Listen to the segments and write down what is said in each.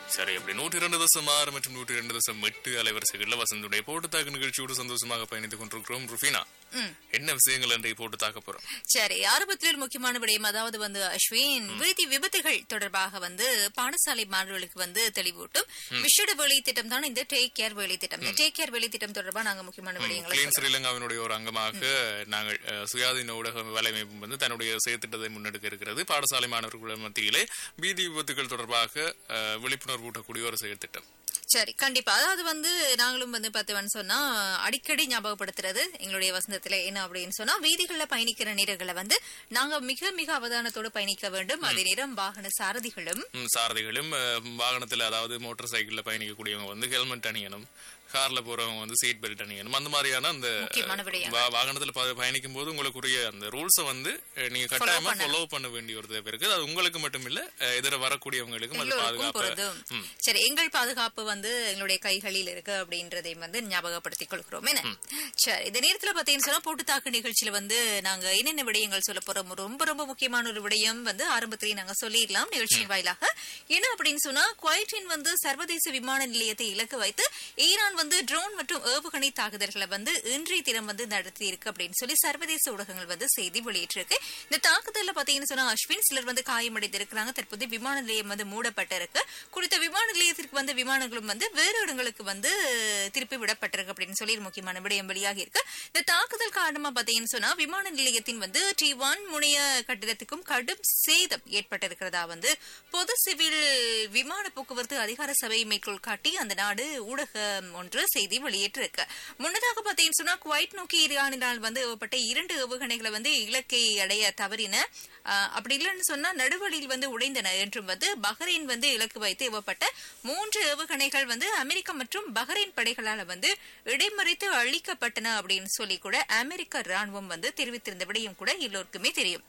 சரி அப்படி நூற்றி இரண்டு தசம் ஆறு மற்றும் நூற்றி இரண்டு தசம் எட்டு அலைவரிசைகளில் வசந்துடைய போட்டு தாக்கு நிகழ்ச்சியோடு சந்தோஷமாக பயணித்துக் கொண்டிருக்கிறோம் ருஃபீனா ம். என்ன விஷயங்கள் இன்றைக்கு போட்டு தாக்க போறோம் சரி ஆரம்பத்தில் ஒரு முக்கியமான விடயம் அதாவது வந்து அஸ்வின் வீதி விபத்துகள் தொடர்பாக வந்து பாடசாலை மாணவர்களுக்கு வந்து தெளிவூட்டும் விஷட வேலை திட்டம் தான் இந்த டேக் கேர் வேலை திட்டம் இந்த டேக் கேர் வேலை திட்டம் தொடர்பாக நாங்க முக்கியமான விடயங்களை கிளீன் ஸ்ரீலங்காவினுடைய ஒரு அங்கமாக நாங்கள் அஹ், சுயாதீன ஊடக வலையமைப்பு வந்து தன்னுடைய செயற்திட்டத்தை முன்னெடுக்க இருக்கிறது பாடசாலை மாணவர்கள் மத்தியிலே வீதி விபத்துகள் தொடர்பாக அஹ், விழிப்புணர்வு ஊட்டக்கூடிய ஒரு செயற்திட்டம் சரி கண்டிப்பா அதாவது வந்து நாங்களும் வந்து பார்த்தோம்னு சொன்னா அடிக்கடி ஞாபகப்படுத்துறது எங்களுடைய வசந்தத்துல என்ன அப்படின்னு சொன்னா வீதிகள்ல பயணிக்கிற நேரங்களை வந்து நாங்க மிக மிக அவதானத்தோடு பயணிக்க வேண்டும் அதே நேரம் வாகன சாரதிகளும் ம், சாரதிகளும் அஹ், வாகனத்துல அதாவது மோட்டார் சைக்கிள்ல பயணிக்கக்கூடியவங்க வந்து ஹெல்மெட் அணியணும் கார்ல போறவங்க வந்து சீட் பெல்ட் அணியணும் அந்த மாதிரியான அந்த முக்கியமான விடயம் வா- வாகனத்துல ப- பயணிக்கும் போது உங்களுக்குரிய அந்த ரூல்ஸ வந்து அஹ், நீங்க கட்டாயமா ஃபாலோ பண்ண வேண்டிய ஒரு தேவை இருக்கு அது உங்களுக்கு மட்டும் இல்ல அஹ், எதிர வரக்கூடியவங்களுக்கும் அது எல்லோருக்கும் பாதுகாப்பு பொருந்தும் சரி எங்கள் பாதுகாப்பு வந்து எங்களுடைய கைகளில் இருக்கு அப்படின்றதையும் வந்து ஞாபகப்படுத்திக் கொள்கிறோம் என்ன சரி இந்த நேரத்துல பாத்தீங்கன்னு சொன்னா போட்டுத்தாக்கு நிகழ்ச்சியில வந்து நாங்க என்னென்ன விடயங்கள் சொல்ல போறோம் ரொம்ப ரொம்ப முக்கியமான ஒரு விடயம் வந்து ஆரம்பத்திலேயே நாங்க சொல்லிடலாம் நிகழ்ச்சியின் வாயிலாக என்ன அப்படின்னு சொன்னா குவைட்டின் வந்து சர்வதேச விமான நிலையத்தை இலக்கு வைத்து ஈரான் வந்து ட்ரோன் மற்றும் ஏவுகணை தாக்குதல்களை வந்து இன்றைய தினம் வந்து நடத்தி இருக்கு அப்படின்னு சொல்லி சர்வதேச ஊடகங்கள் வந்து செய்தி வெளியிட்டிருக்கு இந்த தாக்குதல்ல பாத்தீங்கன்னு சொன்னா அஸ்வின் சிலர் வந்து காயமடைந்திருக்கிறாங்க தற்போது விமான நிலையம் வந்து மூடப்பட்டிருக்கு குறித்த விமான நிலையத்திற்கு வந்த விமானங்களும் வந்து வேறு இடங்களுக்கு வந்து திருப்பி விடப்பட்டிருக்கு அப்படின்னு சொல்லி ஒரு முக்கியமான விடயம் வெளியாகி இருக்கு இந்த தாக்குதல் காரணமா பாத்தீங்கன்னு சொன்னா விமான நிலையத்தின் வந்து டி ஒன் முனைய கட்டிடத்துக்கும் கடும் சேதம் ஏற்பட்டிருக்கிறதா வந்து பொது சிவில் விமான போக்குவரத்து அதிகார சபை மேற்கோள் காட்டி அந்த நாடு ஊடகம் ஒன்று செய்தி வெளியிட்டிருக்கு முன்னதாக பாத்தீங்கன்னு சொன்னா குவைட் நோக்கி ஈரானினால் வந்து ஏவப்பட்ட இரண்டு ஏவுகணைகளை வந்து இலக்கை அடைய தவறின ஆஹ், அப்படி இல்லைன்னு சொன்னா நடுவழியில் வந்து உடைந்தன என்றும் வந்து பஹ்ரைன் வந்து இலக்கு வைத்து ஏவப்பட்ட மூன்று ஏவுகணைகள் வந்து அமெரிக்கா மற்றும் பஹ்ரைன் படைகளால வந்து இடைமறித்து அழிக்கப்பட்டன அப்படின்னு சொல்லி கூட அமெரிக்க ராணுவம் வந்து தெரிவித்திருந்த விடையும் கூட எல்லோருக்குமே தெரியும்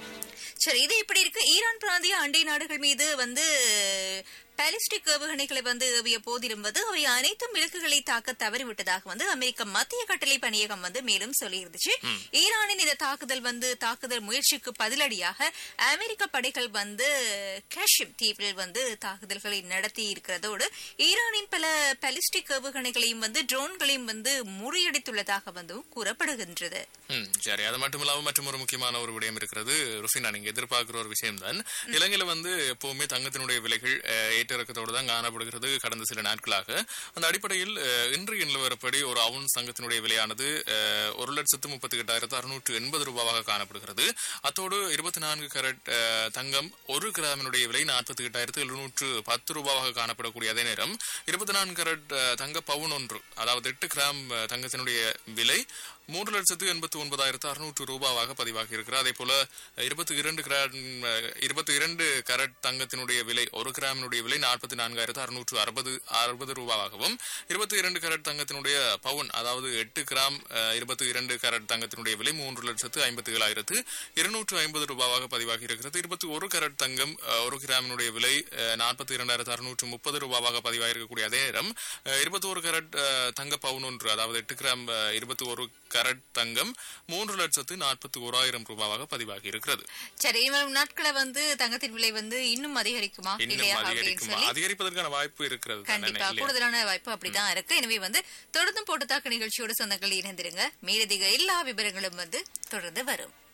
சரி இது இப்படி இருக்கு ஈரான் பிராந்திய அண்டை நாடுகள் மீது வந்து பாலிஸ்டிக் ஏவுகணைகளை வந்து ஏவிய போதிலும் வந்து அவை அனைத்தும் இலக்குகளை தாக்க தவறிவிட்டதாக வந்து அமெரிக்க மத்திய கட்டளை பணியகம் வந்து மேலும் சொல்லியிருந்துச்சு ஈரானின் இந்த தாக்குதல் வந்து தாக்குதல் முயற்சிக்கு பதிலடியாக அமெரிக்க படைகள் வந்து காஷிம் தீவில் வந்து தாக்குதல்களை நடத்தி இருக்கிறதோடு ஈரானின் பல பாலிஸ்டிக் ஏவுகணைகளையும் வந்து ட்ரோன்களையும் வந்து முறியடித்துள்ளதாக வந்து கூறப்படுகின்றது ம், சரி அது மட்டும் இல்லாம மற்றும் ஒரு முக்கியமான ஒரு விடயம் இருக்கிறது ருஃபினா நீங்க எதிர்பார்க்கிற ஒரு விஷயம் தான் இலங்கையில வந்து எப்பவுமே தங்கத்தினுடைய விலைகள் அஹ், ஏற்றிறக்கத்தோடு தான் காணப்படுகிறது கடந்த சில நாட்களாக அந்த அடிப்படையில் அஹ், இன்றைய நிலவரப்படி ஒரு அவுன் தங்கத்தினுடைய விலையானது அஹ், ஒரு லட்சத்து முப்பத்தி எட்டாயிரத்து அறுநூற்று எண்பது ரூபாவாக காணப்படுகிறது அத்தோடு இருபத்தி நான்கு கரட் அஹ், தங்கம் ஒரு கிராமினுடைய விலை நாற்பத்தி எட்டாயிரத்து எழுநூற்று பத்து ரூபாவாக காணப்படக்கூடிய அதே நேரம் இருபத்தி நான்கு கரட் அஹ், தங்க பவுன் ஒன்று அதாவது எட்டு கிராம் அஹ், தங்கத்தினுடைய விலை மூன்று லட்சத்து எண்பத்தி ஒன்பதாயிரத்து அறுநூற்று ரூபாவாக பதிவாகி இருக்கிறது அதே போல இருபத்தி இரண்டு கிராம் இருபத்தி இரண்டு கரட் தங்கத்தினுடைய விலை ஒரு கிராமினுடைய விலை நாற்பத்தி நான்காயிரத்து அறுநூற்று அறுபது அறுபது ரூபாவாகவும் இருபத்தி இரண்டு கரட் தங்கத்தினுடைய பவுன் அதாவது எட்டு கிராம் இருபத்தி இரண்டு கரட் தங்கத்தினுடைய விலை மூன்று லட்சத்து ஐம்பத்தி ஏழாயிரத்து இருநூற்று ஐம்பது ரூபாவாக பதிவாகி இருக்கிறது இருபத்தி ஒரு கரட் தங்கம் அஹ், ஒரு கிராமினுடைய விலை நாற்பத்தி இரண்டாயிரத்து அறுநூற்று முப்பது ரூபாவாக பதிவாகி இருக்கக்கூடிய அதே நேரம் இருபத்தி ஒரு கரட் அஹ், தங்க பவுன் ஒன்று அதாவது எட்டு கிராம் இருபத்தி ஒரு கரட் தங்கம் மூன்று லட்சத்து நாற்பத்தி ஓராயிரம் ரூபாவாக பதிவாகி இருக்கிறது சரி இவ்வளவு நாட்களை வந்து தங்கத்தின் விலை வந்து இன்னும் அதிகரிக்குமா இன்னும் இல்லையா அப்படின்னு அதிகரிக்குமா சொல்லி அதிகரிப்பதற்கான வாய்ப்பு இருக்கிறது தானே கண்டிப்பா இல்லையா? கூடுதலான வாய்ப்பு அப்படிதான் இருக்கு எனவே வந்து தொடர்ந்து போட்டுத்தாக்கு நிகழ்ச்சியோடு சொந்தங்கள் இணைந்திருங்க மேலதிக எல்லா விவரங்களும் வந்து தொடர்ந்து வரும்